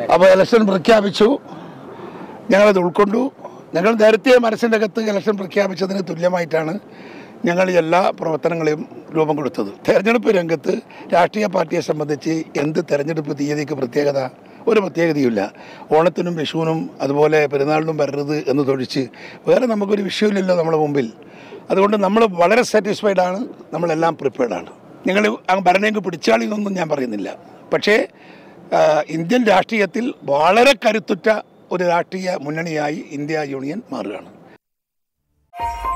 അപ്പോൾ ഇലക്ഷൻ പ്രഖ്യാപിച്ചു ഞങ്ങളത് ഉൾക്കൊണ്ടു ഞങ്ങൾ നേരത്തെ മനസ്സിൻ്റെ അകത്ത് ഇലക്ഷൻ പ്രഖ്യാപിച്ചതിന് തുല്യമായിട്ടാണ് ഞങ്ങൾ എല്ലാ പ്രവർത്തനങ്ങളെയും രൂപം കൊടുത്തത് തെരഞ്ഞെടുപ്പ് രംഗത്ത് രാഷ്ട്രീയ പാർട്ടിയെ സംബന്ധിച്ച് എന്ത് തെരഞ്ഞെടുപ്പ് തീയതിക്ക് പ്രത്യേകത ഒരു പ്രത്യേകതയുമില്ല ഓണത്തിനും വിഷുവിനും അതുപോലെ പെരുന്നാളിനും വരരുത് എന്ന് തൊഴിച്ച് വേറെ നമുക്കൊരു വിഷയമില്ലല്ലോ നമ്മുടെ മുമ്പിൽ അതുകൊണ്ട് നമ്മൾ വളരെ സാറ്റിസ്ഫൈഡ് ആണ് നമ്മളെല്ലാം പ്രിപ്പയർഡ് ആണ് നിങ്ങൾ ഭരണയെങ്കിൽ പിടിച്ചാളി എന്നൊന്നും ഞാൻ പറയുന്നില്ല പക്ഷേ ആ, ഇന്ത്യൻ രാഷ്ട്രീയത്തിൽ വളരെ കരുത്തുറ്റ ഒരു രാഷ്ട്രീയ മുന്നണിയായി ഇന്ത്യ യൂണിയൻ മാറുകയാണ്